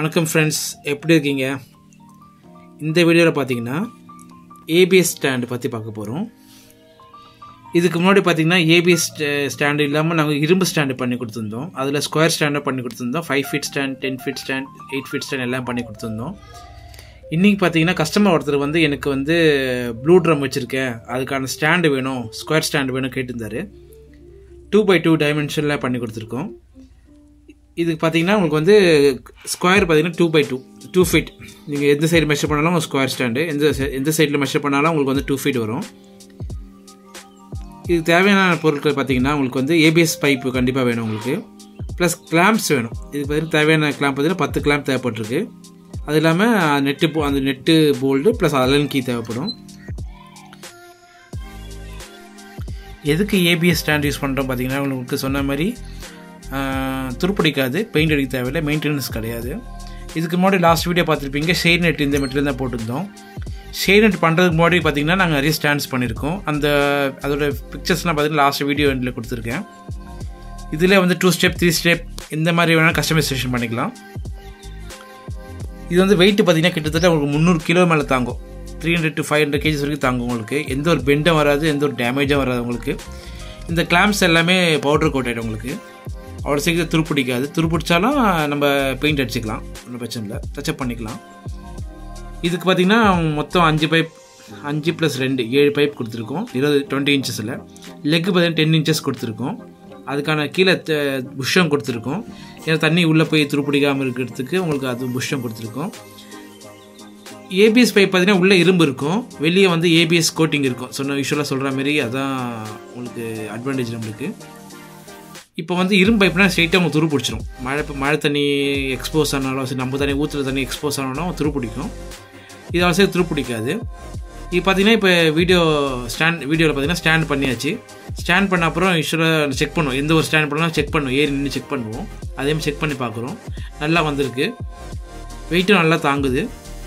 வணக்கம் ஃப்ரெண்ட்ஸ் எப்படி இருக்கீங்க இந்த வீடியோவில் பார்த்தீங்கன்னா ஏபிஎஸ் ஸ்டாண்டு பற்றி பார்க்க போகிறோம் இதுக்கு முன்னாடி பார்த்தீங்கன்னா ஏபிஎஸ் ஸ்டாண்டு இல்லாமல் நாங்கள் இரும்பு ஸ்டாண்டு பண்ணி கொடுத்துருந்தோம் அதில் ஸ்கொயர் ஸ்டாண்டாக பண்ணி கொடுத்துருந்தோம் five feet stand ten feet stand eight feet stand எல்லாம் பண்ணி கொடுத்துருந்தோம் இன்றைக்கி பார்த்தீங்கன்னா கஸ்டமர் ஒருத்தர் வந்து எனக்கு வந்து ப்ளூ ட்ரம் வச்சுருக்கேன் அதுக்கான ஸ்டாண்டு வேணும் ஸ்கொயர் ஸ்டாண்டு வேணும் கேட்டிருந்தாரு டூ பை டூ டைமென்ஷனில் பண்ணி கொடுத்துருக்கோம் இதுக்கு பார்த்தீங்கன்னா உங்களுக்கு வந்து ஸ்கொயர் பார்த்தீங்கன்னா two by two two feet நீங்கள் எந்த சைடு மெஷர் பண்ணாலும் ஸ்கொயர் ஸ்டாண்டு எந்த சை- எந்த சைடில் மெஷர் பண்ணாலும் உங்களுக்கு வந்து டூ ஃபீட் வரும் இதுக்கு தேவையான பொருட்கள் பார்த்தீங்கன்னா உங்களுக்கு வந்து ஏபிஎஸ் பைப்பு கண்டிப்பாக வேணும் உங்களுக்கு ப்ளஸ் கிளாம்ப்ஸ் வேணும் இதுக்கு பார்த்தீங்கன்னா தேவையான கிளாம்ப் பார்த்தீங்கன்னா பத்து கிளாம்ப் தேவைப்பட்டிருக்கு அது இல்லாமல் நெட்டு போ அந்த nut bolt plus allen key தேவைப்படும் எதுக்கு ஏபிஎஸ் ஸ்டாண்ட் யூஸ் பண்ணுறோம் பார்த்தீங்கன்னா உங்களுக்கு சொன்ன மாதிரி ஆஹ், துருப்பிடிக்காது பெயிண்ட் அடிக்க தேவையில்லை மெயின்டெனன்ஸ் கிடையாது இதுக்கு முன்னாடி லாஸ்ட் வீடியோ பார்த்துருப்பீங்க ஷேட் நெட் இந்த மெட்டீரியல் தான் போட்டிருந்தோம் ஷேட் நெட் பண்ணுறதுக்கு முன்னாடி பார்த்தீங்கன்னா நாங்கள் நிறைய ஸ்டாண்ட்ஸ் பண்ணியிருக்கோம் அந்த அதோட பிக்சர்ஸ்லாம் பார்த்தீங்கன்னா லாஸ்ட் வீடியோ எண்டில் கொடுத்துருக்கேன் இதில் வந்து டூ ஸ்டெப் த்ரீ ஸ்டெப் இந்த மாதிரி வேணால் கஸ்டமைசேஷன் பண்ணிக்கலாம் இது வந்து வெயிட் பார்த்தீங்கன்னா கிட்டத்தட்ட உங்களுக்கு முந்நூறு கிலோ மேலே தாங்கும் three hundred to five hundred KGs வரைக்கும் தாங்கும் உங்களுக்கு எந்த ஒரு பெண்டும் வராது எந்த ஒரு டேமேஜும் வராது உங்களுக்கு இந்த கிளாம்ப்ஸ் எல்லாமே பவுடர் கோட் ஆகிடும் உங்களுக்கு அவ்வளோ சீக்கிரம் துருப்பிடிக்காது துருப்பிடிச்சாலும் நம்ம பெயிண்ட் அடிச்சுக்கலாம் ஒன்றும் பிரச்சனை இல்லை டச்சப் பண்ணிக்கலாம் இதுக்கு பார்த்தீங்கன்னா மொத்தம் அஞ்சு பைப் அஞ்சு ப்ளஸ் ரெண்டு ஏழு பைப் கொடுத்துருக்கோம் இருபது டுவெண்ட்டி இன்ச்சஸில் லெக்கு பார்த்தீங்கன்னா டென் இன்ச்சஸ் கொடுத்துருக்கோம் அதுக்கான கீழே புஷ்ஷம் கொடுத்துருக்கோம் ஏன்னா தண்ணி உள்ளே போய் துருப்பிடிக்காமல் இருக்கிறதுக்கு உங்களுக்கு அது புஷ்ஷம் கொடுத்துருக்கோம் ஏபிஎஸ் பைப் பார்த்தீங்கன்னா உள்ளே இரும்பு இருக்கும் வெளியே வந்து ஏபிஎஸ் கோட்டிங் இருக்கும் சொன்ன யூஸ்வலாக சொல்கிற மாதிரி அதான் உங்களுக்கு அட்வான்டேஜ் நம்மளுக்கு இப்போ வந்து இரும்பு பைப்னா ஸ்ட்ரெயிட்டாக உங்களுக்கு துரு பிடிச்சிரும் மழை மழை தண்ணி எக்ஸ்போஸ் ஆனாலும் சரி நம்ம தண்ணி ஊற்றுற தண்ணி எக்ஸ்போஸ் ஆனாலும் துரு பிடிக்கும் இது அவசியம் துரு பிடிக்காது இது பார்த்தீங்கன்னா இப்போ வீடியோ ஸ்டாண்ட் வீடியோவில் பார்த்தீங்கன்னா ஸ்டாண்ட் பண்ணியாச்சு ஸ்டாண்ட் பண்ண அப்புறம் யூஸ்வலாக செக் பண்ணுவோம் எந்த ஒரு ஸ்டாண்ட் பண்ணாலும் செக் பண்ணுவோம் ஏறி நின்று செக் பண்ணுவோம் அதே மாதிரி செக் பண்ணி பார்க்குறோம் நல்லா வந்திருக்கு வெயிட்டும் நல்லா தாங்குது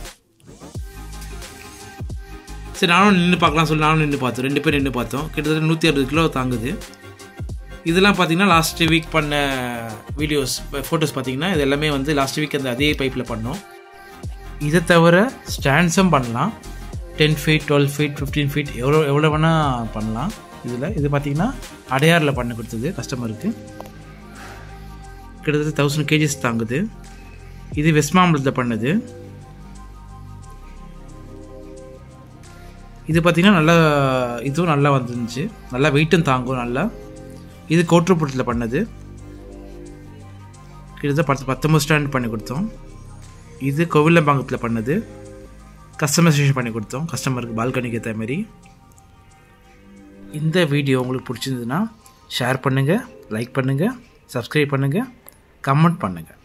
சரி நானும் நின்று பார்க்கலாம் சொல்லி நானும் நின்று பார்த்தோம் ரெண்டு பேர் நின்று பார்த்தோம் கிட்டத்தட்ட நூற்றி அறுபது கிலோ தாங்குது இதெல்லாம் பார்த்தீங்கன்னா லாஸ்ட் வீக் பண்ண வீடியோஸ் ஃபோட்டோஸ் பார்த்தீங்கன்னா இது எல்லாமே வந்து லாஸ்ட் வீக் அந்த அதே பைப்பில் பண்ணோம் இதை தவிர ஸ்டாண்ட்ஸும் பண்ணலாம் ten feet twelve feet fifteen feet எவ்வளோ எவ்வளோ வேணால் பண்ணலாம் இதில் இது பார்த்தீங்கன்னா அடையாரில் பண்ணி கொடுத்தது கஸ்டமருக்கு கிட்டத்தட்ட தௌசண்ட் கேஜிஸ் தாங்குது இது வெஸ்ட் மாம்பலத்தில் பண்ணது இது பார்த்தீங்கன்னா நல்லா இதுவும் நல்லா வந்துருந்துச்சு நல்லா வெயிட்டும் தாங்கும் நல்லா இது கோட்டுப்புறத்தில் பண்ணது கிட்டத்தட்ட பத்து பத்தொம்பது ஸ்டாண்ட் பண்ணி கொடுத்தோம் இது கோவிலம்பாங்கத்தில் பண்ணது கஸ்டமைசேஷன் பண்ணி கொடுத்தோம் கஸ்டமருக்கு பால்கனிக்கு ஏற்ற மாதிரி இந்த வீடியோ உங்களுக்கு பிடிச்சிருந்ததுன்னா ஷேர் பண்ணுங்கள் லைக் பண்ணுங்கள் சப்ஸ்கிரைப் பண்ணுங்கள் கமெண்ட் பண்ணுங்கள்